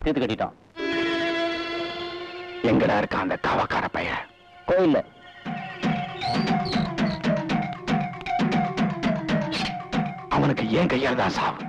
தீர்த்து கட்டிட்டோம் எங்கடா இருக்கான் அந்த காவக்கார பையன் கோயில்ல அவனுக்கு ஏன் கையால் தான் சாவு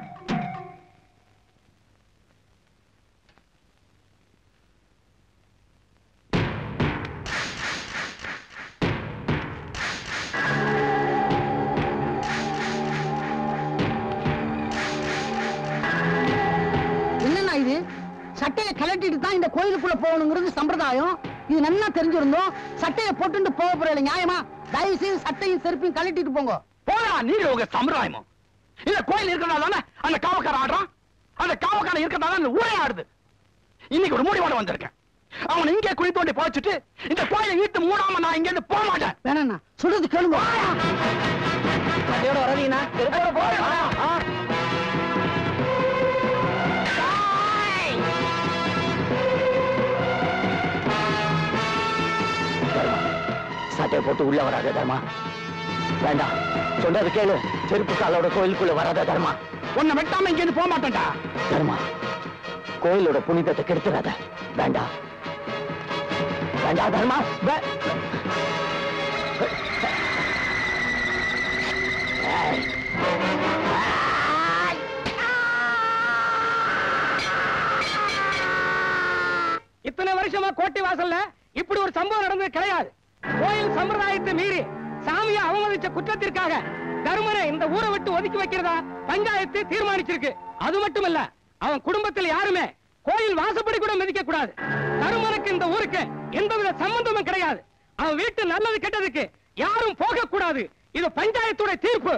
என்னண்ணா இது சட்டையை கலட்டிட்டு தான் இந்த கோயிலுக்குள்ள போகணுங்கிறது சம்பிரதாயம் இது நல்லா தெரிஞ்சிருந்தோம் சட்டையை போட்டுட்டு போக போறீங்க நியாயமா தயவு செய்து சட்டையும் செருப்பையும் கழட்டிட்டு போங்க போடா நீங்க உங்க சம்பிரதாயமும் இந்த கோயில் இருக்கிறதா தானே அந்த காவக்கார ஆடுறான் அந்த காவக்காரன் இருக்கிறதா தான் இந்த ஊரே ஆடுது இன்னைக்கு ஒரு முடிவோட வந்திருக்கேன் அவன் இங்கே குழி தோண்டி போச்சுட்டு இந்த கோயிலை இழுத்து மூடாம நான் இங்க இருந்து போக மாட்டேன் வேணாண்ணா சொல்றது கேளுங்க சட்டையோட வராதீங்கண்ணா செருப்போட போறேன் சட்டையை போட்டு உள்ள வராத தர்மா வேண்டாம் சொல்றது கேளு செருப்பு காலோட கோயிலுக்குள்ள வராத தர்மா உன்னை வெட்டாம இங்க இருந்து போக மாட்டேன்டா தர்மா கோயிலோட புனிதத்தை கெடுத்துறாத வேண்டாம் வேண்டாம் தர்மா வே- ஏய். இத்தனை வருஷமா கோட்டை வாசல்ல இப்படி ஒரு சம்பவம் நடந்தது கிடையாது கோயில் சம்பிரதாயத்தை மீறி சாமியை அவமதிச்ச குற்றத்திற்காக தருமனை இந்த ஊரை விட்டு ஒதுக்கி வைக்கிறதா பஞ்சாயத்து தீர்மானிச்சிருக்கு அது மட்டுமல்ல அவன் குடும்பத்தில் யாருமே கோயில் வாசப்படி கூட மிதிக்க கூடாது தருமனுக்கு இந்த ஊருக்கு எந்தவித சம்பந்தமும் கிடையாது அவன் வீட்டு நல்லது கெட்டதுக்கு யாரும் போக கூடாது இது பஞ்சாயத்துடைய தீர்ப்பு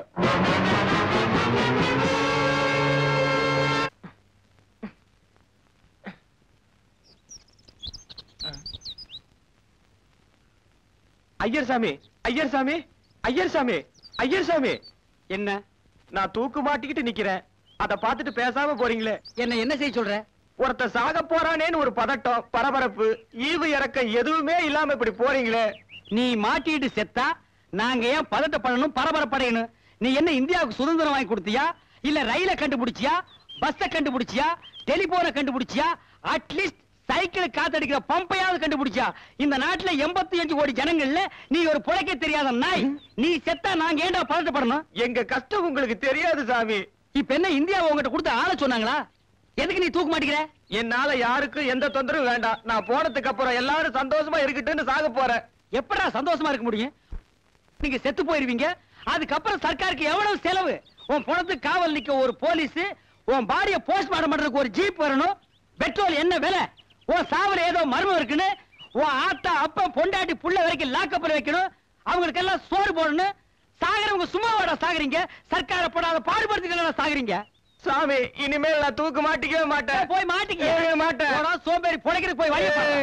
ஐயர் சாமி ஐயர் சாமி ஐயர் சாமி ஐயர் சாமி என்ன நான் தூக்கு மாட்டிக்கிட்டு நிக்கிறேன் அத பார்த்துட்டு பேசாம போறீங்களே என்ன என்ன செய்ய சொல்ற ஒருத்த சாக போறானேன்னு ஒரு பதட்டம் பரபரப்பு ஈவு இறக்கம் எதுவுமே இல்லாம இப்படி போறீங்களே நீ மாட்டிட்டு செத்தா நாங்க ஏன் பதட்டப்படணும் பரபரப்படையணும் நீ என்ன இந்தியாவுக்கு சுதந்திரம் வாங்கி கொடுத்தியா இல்ல ரயில கண்டுபிடிச்சியா பஸ்ஸ கண்டுபிடிச்சியா டெலிபோனை கண்டுபிடிச்சியா அட்லீஸ்ட் சைக்கிள் காத்தடிக்கிற பம்பையாவது கண்டுபிடிச்சா இந்த நாட்டுல எண்பத்தி அஞ்சு கோடி ஜனங்கள்ல நீ ஒரு புழைக்க தெரியாத நாய் நீ செத்தா நாங்க ஏன்டா பதட்டப்படணும் எங்க கஷ்டம் உங்களுக்கு தெரியாது சாமி இப்ப என்ன இந்தியாவை உங்ககிட்ட கொடுத்து ஆள சொன்னாங்களா எதுக்கு நீ தூக்க மாட்டேங்கிற என்னால யாருக்கும் எந்த தொந்தரவும் வேண்டாம் நான் போனதுக்கு அப்புறம் எல்லாரும் சந்தோஷமா இருக்கட்டும்னு சாக போறேன் எப்படா சந்தோஷமா இருக்க முடியும் நீங்க செத்து போயிருவீங்க அதுக்கப்புறம் சர்க்காருக்கு எவ்வளவு செலவு உன் பணத்துக்கு காவல் நிக்க ஒரு போலீஸ் உன் பாடிய போஸ்ட்மார்ட்டம் பண்றதுக்கு ஒரு ஜீப் வரணும் பெட்ரோல் என்ன விலை உன் சாவல ஏதோ மர்மம் இருக்குன்னு உன் ஆத்தா அப்பா பொண்டாட்டி புள்ள வரைக்கும் லாக்கப் வைக்கணும் அவங்களுக்கு எல்லாம் சோறு போடணும் சாகரவங்க சும்மா வாடா சாகுறீங்க சர்க்கார போடாத பாடுபடுத்திக்கலாம் சாகுறீங்க சாமி இனிமேல் நான் தூக்கு மாட்டிக்கவே மாட்டேன் போய் மாட்டிக்க ஏய், மாட்டேன். போடா, சோம்பேறி புடைக்கிறதுக்கு போய் வழிய பாரு.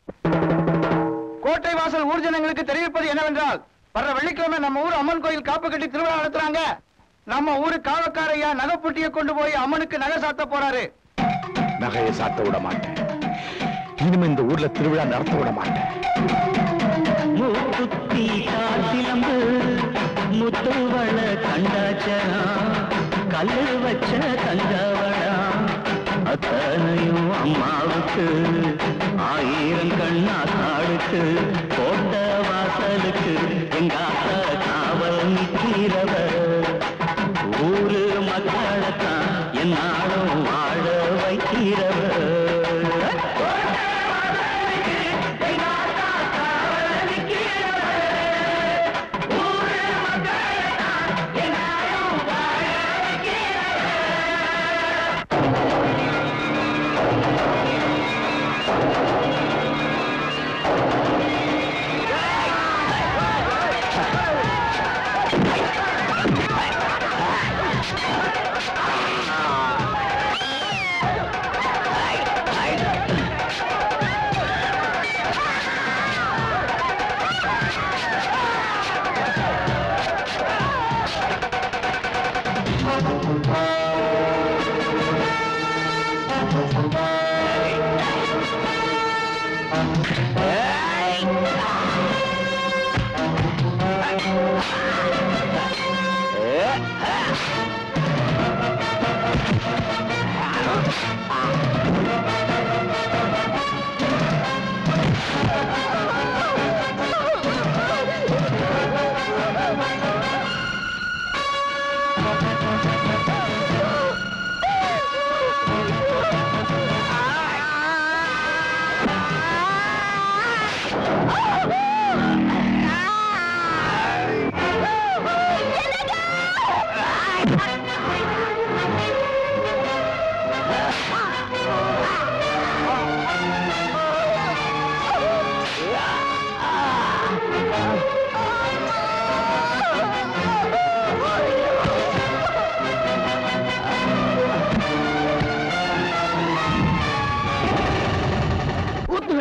கோட்டை வாசல் ஊர் ஜனங்களுக்கு தெரிவிப்பது என்னவென்றால் வர்ற வெள்ளிக்கிழமை நம்ம ஊர் அம்மன் கோயில் காப்பு கட்டி திருவிழா நடத்துறாங்க நம்ம ஊரு காவக்காரையா நகைப்புட்டியை கொண்டு போய் அம்மனுக்கு நகை சாத்த போறாரு நகையை சாத்த விட மாட்டேன் இனிமே இந்த ஊர்ல திருவிழா நடத்த விட மாட்டேன் மூக்குத்தி காசிலம்பு முத்துவள கண்டாச்சரா கல்லு வச்ச தங்கவளா அத்தனையும் அம்மாவுக்கு ஆயிரம் கண்ணா தாளுக்கு கோட்ட வாசலுக்கு எங்க அத்த காவல் நிற்கிறவர் ஊரு மக்களைத்தான் என்னாலும் வாழ வைக்கிறவர்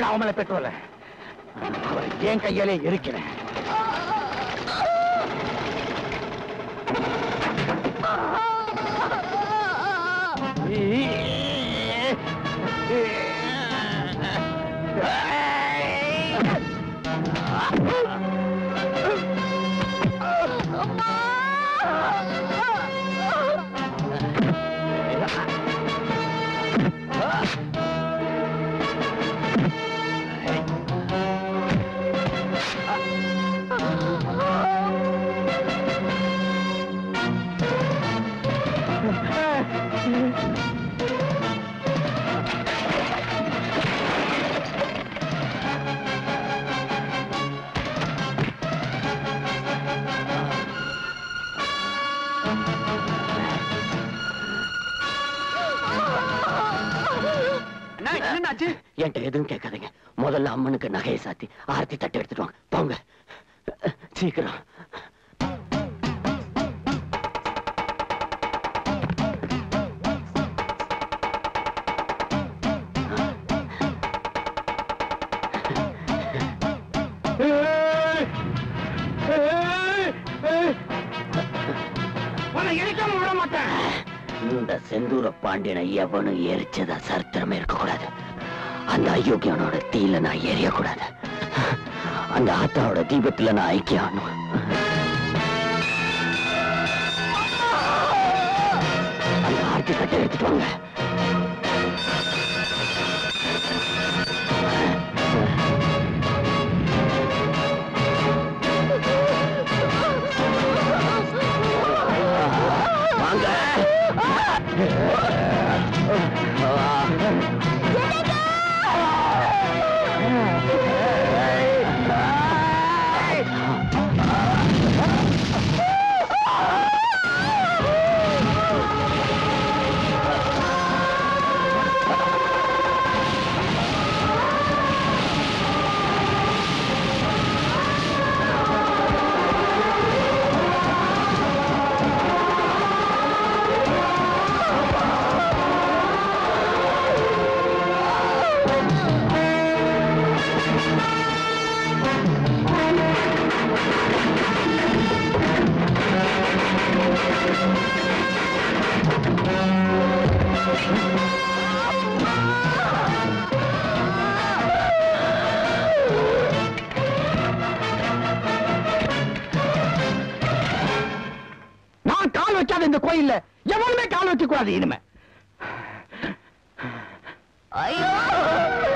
ஊத்துங்கடா அவன் மேல பெட்ரோல அவரை என் கையாலே இருக்கிறேன் என்னாச்சு என்கிட்ட எதுவும் கேட்காதீங்க முதல்ல அம்மனுக்கு நகையை சாத்தி ஆரத்தி தட்டு எடுத்துட்டு வாங்க போங்க சீக்கிரம் உன்னை எரிக்காம விட மாட்டேன் இந்த செந்தூர பாண்டியனை எவனும் எரிச்சதா சரித்திரமே இருக்கக்கூடாது அந்த அயோக்கியனோட தீல நான் எரியக்கூடாது அந்த ஆத்தாவோட தீபத்துல நான் ஐக்கியம் ஆகணும் அந்த ஆர்த்தி கட்டை எடுத்துட்டு வாங்க வாங்க நான் கால் வைக்காத இந்த கோயில்ல எவனுமே கால் வைக்க கூடாது இனிமே ஐயோ